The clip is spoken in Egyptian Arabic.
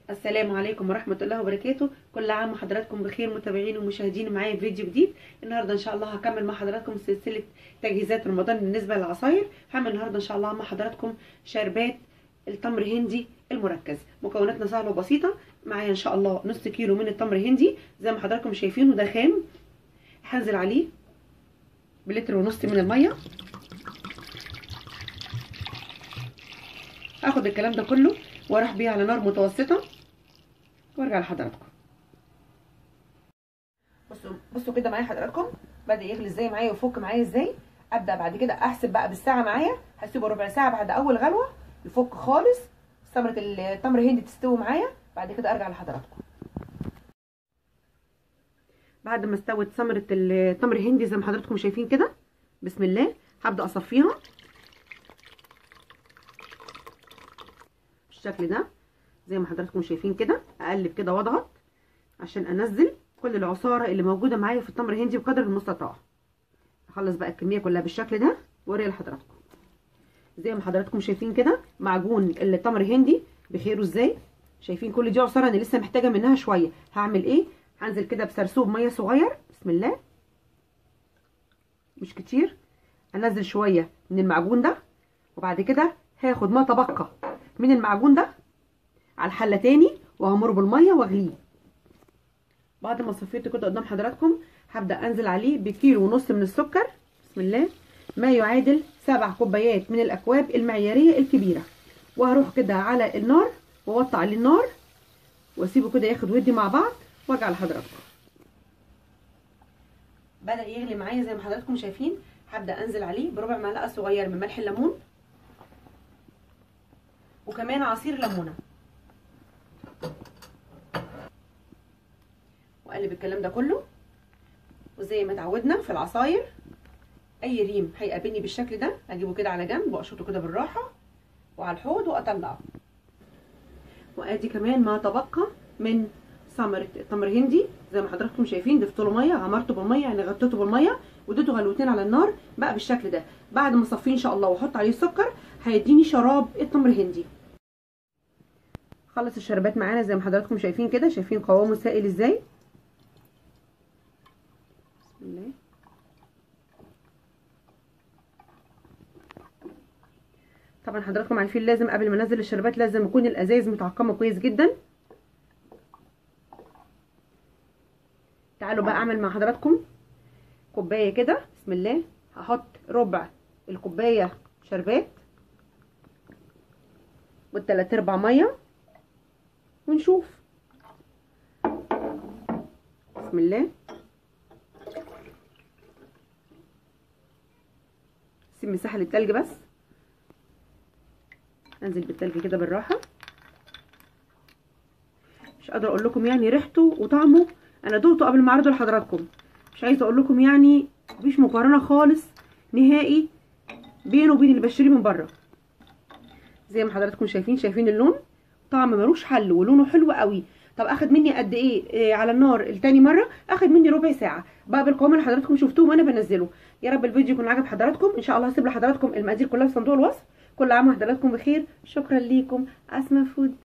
السلام عليكم ورحمة الله وبركاته كل عام وحضراتكم بخير متابعين ومشاهدين معايا في فيديو جديد النهاردة ان شاء الله هكمل مع حضراتكم سلسلة تجهيزات رمضان بالنسبة للعصاير هعمل النهاردة ان شاء الله مع حضراتكم شربات التمر هندي المركز مكوناتنا سهلة وبسيطة معايا ان شاء الله نص كيلو من التمر هندي زي ما حضراتكم شايفينه ده خام هنزل عليه بلتر ونص من المية هاخد الكلام ده كله واروح بيه على نار متوسطه وارجع لحضراتكم بصوا بصوا كده معايا حضراتكم بدا يغلي ازاي معايا ويفك معايا ازاي ابدا بعد كده احسب بقى بالساعه معايا هسيبه ربع ساعه بعد اول غلوه يفك خالص ثمره التمر هندي تستوي معايا بعد كده ارجع لحضراتكم بعد ما استوت ثمره التمر هندي زي ما حضراتكم شايفين كده بسم الله هبدا اصفيها بالشكل ده زي ما حضراتكم شايفين كده اقلب كده واضغط عشان انزل كل العصاره اللي موجوده معايا في التمر الهندي بقدر المستطاع اخلص بقى الكميه كلها بالشكل ده واوريها لحضراتكم زي ما حضراتكم شايفين كده معجون التمر الهندي بخيره ازاي شايفين كل دي عصاره انا لسه محتاجه منها شويه هعمل ايه هنزل كده بسرسوب ميه صغير بسم الله مش كتير انزل شويه من المعجون ده وبعد كده هاخد ما تبقى من المعجون ده على الحله تاني وهمره بالميه واغليه بعد ما صفيته كده قدام حضراتكم هبدا انزل عليه بكيلو ونص من السكر بسم الله ما يعادل سبع كوبايات من الاكواب المعياريه الكبيره وهروح كده على النار واوطي عليه النار واسيبه كده ياخد ودي مع بعض وارجع لحضراتكم بدا يغلي معايا زي ما حضراتكم شايفين هبدا انزل عليه بربع معلقه صغيره من ملح الليمون وكمان عصير ليمونه واقلب الكلام ده كله وزي ما اتعودنا في العصاير اي ريم هيقابلني بالشكل ده اجيبه كده على جنب واشطه كده بالراحه وعلى الحوض واطلعه وادي كمان ما تبقى من ثمره التمر هندي زي ما حضراتكم شايفين ضفت له ميه عمرته بالميه يعني غطيته بالميه واديته غلوتين على النار بقى بالشكل ده بعد ما اصفيه ان شاء الله واحط عليه السكر هيديني شراب التمر هندي خلص الشربات معانا زي ما حضراتكم شايفين كده شايفين قوامه سائل ازاي بسم الله طبعا حضراتكم عارفين لازم قبل ما انزل الشربات لازم يكون الازايز متعقمه كويس جدا تعالوا بقى اعمل مع حضراتكم كوبايه كده بسم الله هحط ربع الكوبايه شربات والتلات ارباع ميه ونشوف بسم الله سيب مساحه للتلج بس انزل بالتلج كده بالراحه مش قادره اقول لكم يعني ريحته وطعمه انا دوقته قبل ما اعرضه لحضراتكم مش عايزه اقول لكم يعني مفيش مقارنه خالص نهائي بينه وبين اللي بشتريه من بره زي ما حضراتكم شايفين شايفين اللون طعم ملوش حل ولونه حلو قوي طب اخد مني قد ايه, إيه على النار التاني مره اخد مني ربع ساعه بقى بالقوام اللي حضراتكم شفتوه وانا بنزله يا رب الفيديو يكون عجب حضراتكم ان شاء الله هسيب لحضراتكم المقادير كلها في صندوق الوصف كل عام وحضراتكم بخير شكرا ليكم اسماء فود